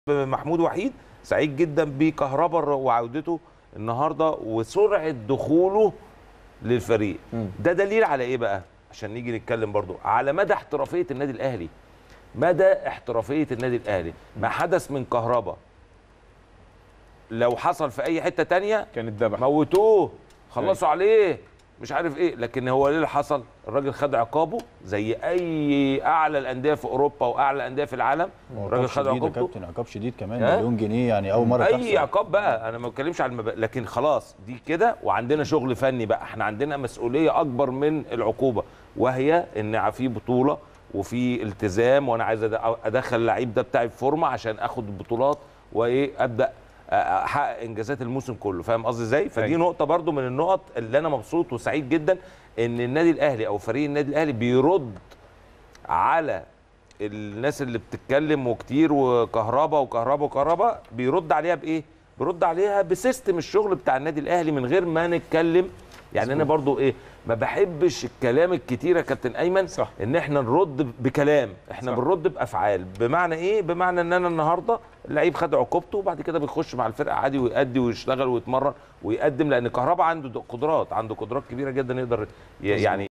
محمود وحيد سعيد جدا بكهربا وعودته النهارده وسرعه دخوله للفريق ده دليل على ايه بقى عشان نيجي نتكلم برضو على مدى احترافيه النادي الاهلي مدى احترافيه النادي الاهلي ما حدث من كهربا لو حصل في اي حته تانية كان اتذبح موتوه خلصوا عليه مش عارف ايه لكن هو ليه اللي حصل الراجل خد عقابه زي اي اعلى الانديه في اوروبا واعلى الانديه في العالم الراجل خد شديد يا عقابته كابتن عقاب شديد كمان ها؟ مليون جنيه يعني اول مره اي تحصل عقاب بقى انا ما بتكلمش على المبادئ لكن خلاص دي كده وعندنا شغل فني بقى احنا عندنا مسؤوليه اكبر من العقوبه وهي ان في بطوله وفي التزام وانا عايز أد- ادخل اللعيب ده بتاعي في فورمه عشان اخد البطولات وايه ابدا احقق انجازات الموسم كله فاهم قصدي ازاي فدي أيوة. نقطه برضو من النقط اللي انا مبسوط وسعيد جدا ان النادي الاهلي او فريق النادي الاهلي بيرد على الناس اللي بتتكلم وكتير وكهربا وكهربا وكهربا بيرد عليها بايه؟ بيرد عليها بسيستم الشغل بتاع النادي الاهلي من غير ما نتكلم يعني انا برضو ايه ما بحبش الكلام الكتير يا كابتن ايمن صح. ان احنا نرد بكلام احنا صح. بنرد بافعال بمعنى ايه بمعنى ان انا النهارده اللعيب خد عقوبته وبعد كده بيخش مع الفرقه عادي ويأدي ويشتغل ويتمرن ويقدم لان كهربا عنده قدرات عنده قدرات كبيره جدا يقدر ي- يعني